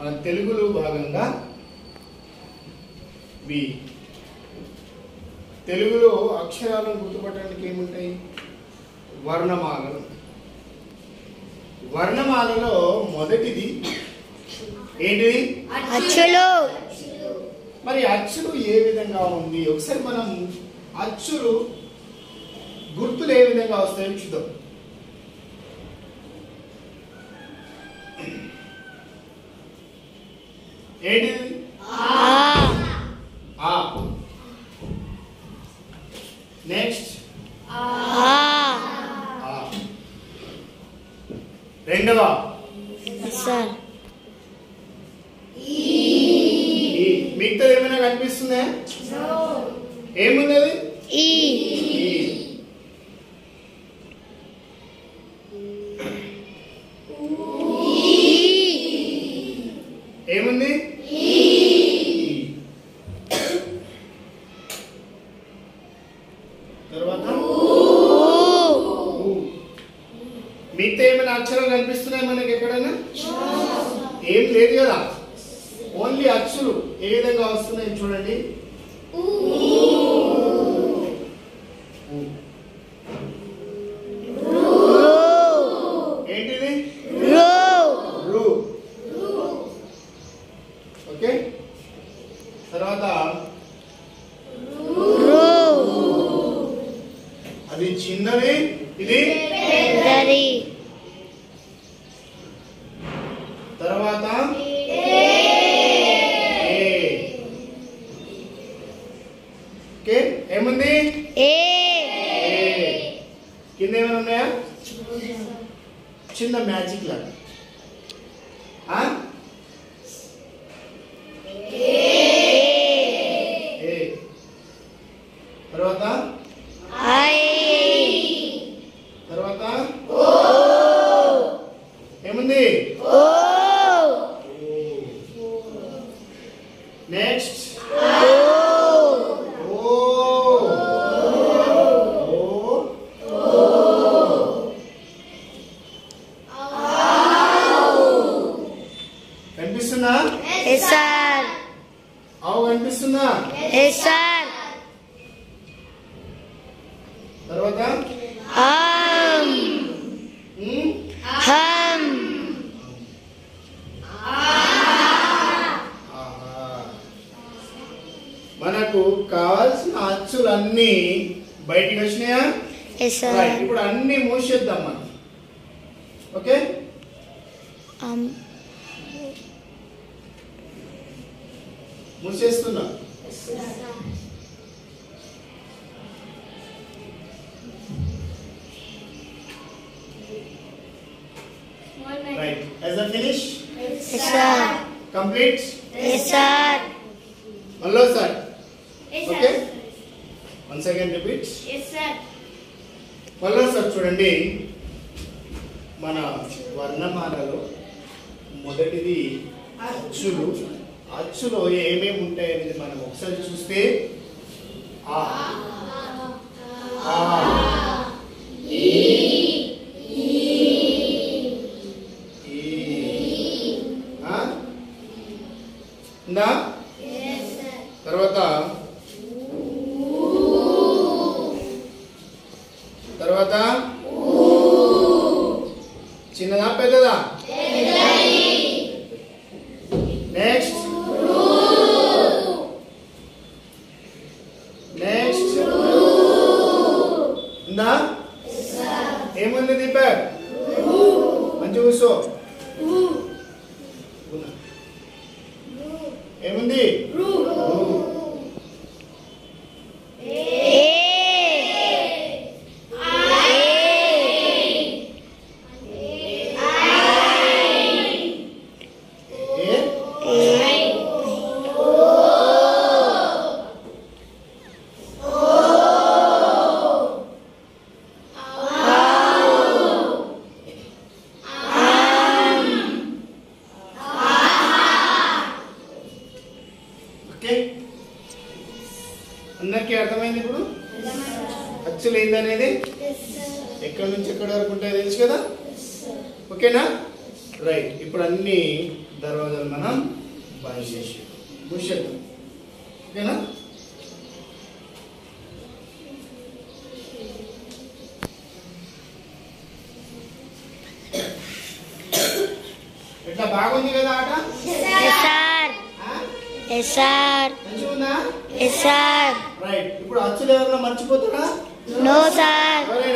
మన తెలుగులో భాగంగా వి తెలుగులో అక్షరాలను గుర్తుపట్టడానికి ఏముంటాయి వర్ణమాలలు వర్ణమాలలో మొదటిది ఏంటిది అచ్చులు మరి అచ్చులు ఏ విధంగా ఉంది ఒకసారి మనం అచ్చులు గుర్తులు ఏ విధంగా వస్తాయో చూద్దాం ఏంటిది ఆ ఆ నెక్స్ట్ ఆ ఆ రెండవ సార్ ఈ మిగతా ఏమైనా కనిపిస్తుందా ఏముంది అది ఈ ఈ. ఏముంది ఈ. తర్వాత ఊ. మిగతా ఏమైనా అక్షరాలు కనిపిస్తున్నాయి మనకి ఎక్కడైనా ఏం లేదు కదా ఓన్లీ అచ్చులు ఏ విధంగా వస్తున్నాయి చూడండి ఊ. ఏంటిది రో రు ఓకే తర్వాత రో అది చిన్నది ఇది పెద్దది తర్వాత ఏ. ఓకే ఏముంది ఏ ఏ. కింద ఏమైనా ఉన్నాయా చిన్న మ్యాజిక్ లాగా ఆ? ఏ తర్వాత ఐ తర్వాత ఏముంది ఓ నెక్స్ట్ ఓ ఓ ఓ కనిపిస్తుందా ఎస్ సార్ ఆవు కనిపిస్తుందా ఎస్ సార్ తర్వాత ఆమ్ ఉమ్, హమ్ ఆహా. మనకు కావాల్సిన అచ్చులన్నీ బయటికి వచ్చినాయా ఎస్ రైట్ సార్ ఇప్పుడు అన్ని మూసేద్దాం మనం ఓకే ఆమ్ మూసేస్తున్నా right as a finish yes sir complete yes sir మళ్ళీ sir okay one second repeat మళ్ళీ సార్ చూడండి మన వర్ణమాలలో మొదటిది అచ్చులు అచ్చులో ఏమేమి ఉంటాయి అనేది మనం ఒకసారి చూస్తే ఆ ఆ ఈ ఆ? ఉందా తర్వాత తర్వాత చిన్నదా పెద్దదా నెక్స్ట్ నెక్స్ట్ ఉందా ఏముంది దీపక్ మంచి కూర్చో ఉన్నా. ఏముంది రు. ఏ ఓకే అందరికీ అర్థమైంది ఇప్పుడు అచ్చులు ఏందనేది ఎక్కడి నుంచి ఎక్కడి వరకు ఉంటాయో తెలుసు కదా ఓకేనా రైట్ ఇప్పుడు అన్ని దర్వాజాలు మనం బంద్ చేసి మూసేద్దాం ఓకేనా ఎట్లా బాగుంది కదా ఆట ఎస్ సార్ ఆ? ఎస్ సార్ మంచిగా ఉందా ఎస్ సార్ రైట్ ఇప్పుడు అచ్చులు ఎవరైనా మర్చిపోతారా నో సార్ వెరీ